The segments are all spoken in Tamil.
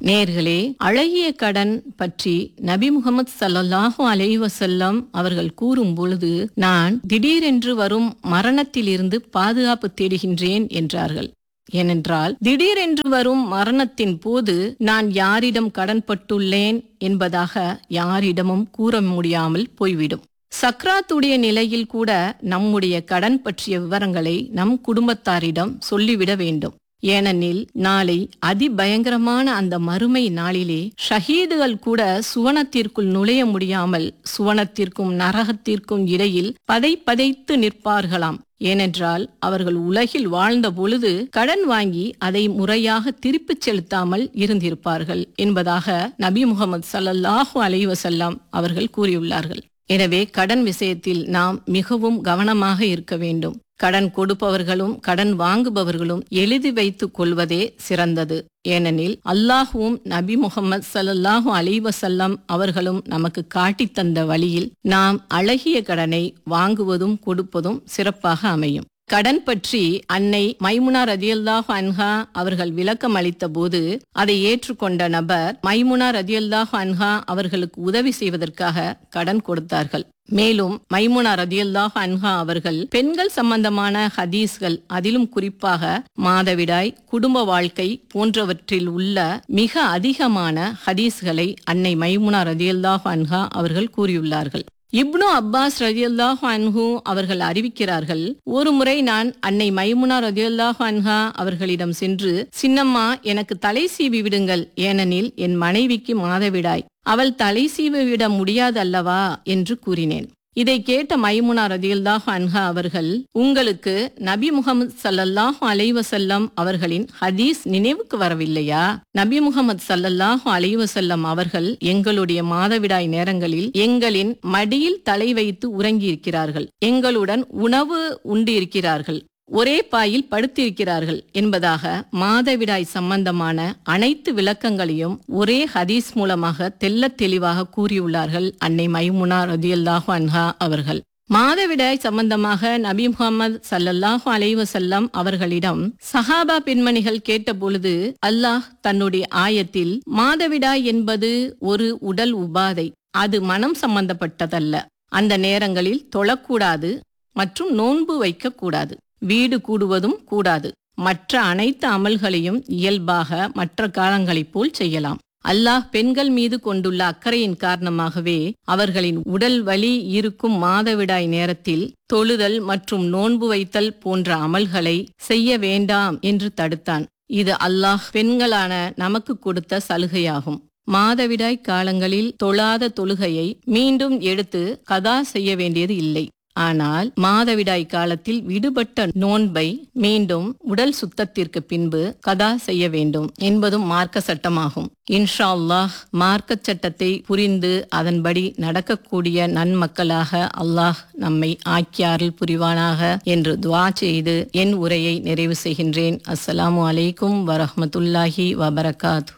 நேர்களே அழகிய கடன் பற்றி நபி முகமது ஸல்லல்லாஹு அலைஹி வஸல்லம் அவர்கள் கூறும் பொழுது நான் திடீரென்று வரும் மரணத்திலிருந்து பாதுகாப்பு தேடுகின்றேன் என்றார்கள் ஏனென்றால் திடீரென்று வரும் மரணத்தின் போது நான் யாரிடம் கடன்பட்டுள்ளேன் என்பதாக யாரிடமும் கூற முடியாமல் போய்விடும் சக்ராத்துடைய நிலையில் கூட நம்முடைய கடன் பற்றிய விவரங்களை நம் குடும்பத்தாரிடம் சொல்லிவிட வேண்டும் ஏனெனில் நாளை அதிபயங்கரமான அந்த மறுமை நாளிலே ஷஹீதுகள் கூட சுவனத்திற்குள் நுழைய முடியாமல் சுவனத்திற்கும் நரகத்திற்கும் இடையில் பதை பதைத்து நிற்பார்களாம் ஏனென்றால் அவர்கள் உலகில் வாழ்ந்த பொழுது கடன் வாங்கி அதை முறையாக திருப்பிச் செலுத்தாமல் இருந்திருப்பார்கள் என்பதாக நபி முகமது ஸல்லல்லாஹு அலைஹி வஸல்லம் அவர்கள் கூறியுள்ளார்கள் எனவே கடன் விஷயத்தில் நாம் மிகவும் கவனமாக இருக்க வேண்டும் கடன் கொடுப்பவர்களும் கடன் வாங்குபவர்களும் எழுதி வைத்துக் கொள்வதே சிறந்தது ஏனெனில் அல்லாஹுவும் நபி முகமது ஸல்லல்லாஹு அலைஹி வஸல்லம் அவர்களும் நமக்கு காட்டித் தந்த வழியில் நாம் அழகிய கடனை வாங்குவதும் கொடுப்பதும் சிறப்பாக அமையும் கடன் பற்றி அன்னை மைமுனா ரதியல்லாஹு அன்ஹா அவர்கள் விளக்கம் அளித்த போது அதை ஏற்றுக்கொண்ட நபர் மைமுனா ரதியல்லாஹு அன்ஹா அவர்களுக்கு உதவி செய்வதற்காக கடன் கொடுத்தார்கள் மேலும் மைமுனா ரதியல்லாஹு அன்ஹா அவர்கள் பெண்கள் சம்பந்தமான ஹதீஸ்கள் அதிலும் குறிப்பாக மாதவிடாய் குடும்ப வாழ்க்கை போன்றவற்றில் உள்ள மிக அதிகமான ஹதீஸ்களை அன்னை மைமுனா ரதியல்லாஹு அன்ஹா அவர்கள் கூறியுள்ளார்கள் இப்னு அப்பாஸ் ரதியல்லாஹு அன்ஹு அவர்கள் அறிவிக்கிறார்கள் ஒரு முறை நான் அன்னை மைமுனா ரதியல்லாஹு அன்ஹா அவர்களிடம் சென்று சின்னம்மா எனக்கு தலை சீவி விடுங்கள் ஏனெனில் என் மனைவிக்கு மாதவிடாய் அவள் தலை சீவி விட முடியாது அல்லவா என்று கூறினேன் இதை கேட்ட மைமுனா ரதியல்லாஹு அன்ஹா அவர்கள் உங்களுக்கு நபி முகமது சல்லல்லாஹு அலைவசல்லம் அவர்களின் ஹதீஸ் நினைவுக்கு வரவில்லையா நபி முகமது சல்லல்லாஹு அலைவசல்லம் அவர்கள் எங்களுடைய மாதவிடாய் நேரங்களில் எங்களின் மடியில் தலை வைத்து உறங்கியிருக்கிறார்கள் எங்களுடன் உணவு உண்டு இருக்கிறார்கள் ஒரே பாயில் படுத்திருக்கிறார்கள் என்பதாக மாதவிடாய் சம்பந்தமான அனைத்து விளக்கங்களையும் ஒரே ஹதீஸ் மூலமாக தெள்ளத் தெளிவாக கூறியுள்ளார்கள் அன்னை மைமுனா ரதியல்லாஹு அன்ஹா அவர்கள் மாதவிடாய் சம்பந்தமாக நபி முகமது சல்லல்லாஹு அலைவசல்லம் அவர்களிடம் சஹாபா பெண்மணிகள் கேட்டபொழுது அல்லாஹ் தன்னுடைய ஆயத்தில் மாதவிடாய் என்பது ஒரு உடல் உபாதை அது மனம் சம்பந்தப்பட்டதல்ல அந்த நேரங்களில் தொழக்கூடாது மற்றும் நோன்பு வைக்கக்கூடாது வீடு கூடுவதும் கூடாது மற்ற அனைத்து அமல்களையும் இயல்பாக மற்ற காலங்களைப் போல் செய்யலாம் அல்லாஹ் பெண்கள் மீது கொண்டுள்ள அக்கறையின் காரணமாகவே அவர்களின் உடல் வலி இருக்கும் மாதவிடாய் நேரத்தில் தொழுதல் மற்றும் நோன்பு வைத்தல் போன்ற அமல்களை செய்ய வேண்டாம் என்று தடுத்தான் இது அல்லாஹ் பெண்களான நமக்கு கொடுத்த சலுகையாகும் மாதவிடாய் காலங்களில் தொழாத தொழுகையை மீண்டும் எடுத்து கதா செய்ய வேண்டியது இல்லை ஆனால் மாதவிடாய் காலத்தில் விடுபட்ட நோன்பை மீண்டும் உடல் சுத்தத்திற்கு பின்பு கதா செய்ய வேண்டும் என்பதும் மார்க்க சட்டமாகும் இன்ஷா அல்லாஹ் மார்க்க சட்டத்தை புரிந்து அதன்படி நடக்கக்கூடிய நன்மக்களாக அல்லாஹ் நம்மை ஆக்கியாரில் புரிவானாக என்று துவா செய்து என் உரையை நிறைவு செய்கின்றேன் அஸ்ஸலாமு அலைக்கும் வரஹ்மத்துல்லாஹி வபரகாத்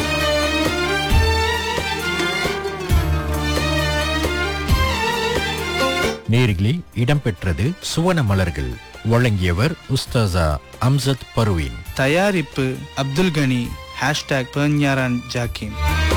நேரிலே இடம்பெற்றது சுவன மலர்கள் வழங்கியவர் உஸ்தாசா அம்சத் பர்வீன் தயாரிப்பு அப்துல் கனி ஹேஷ்டாக் பெர்ஞாரான் ஜாக்கிம்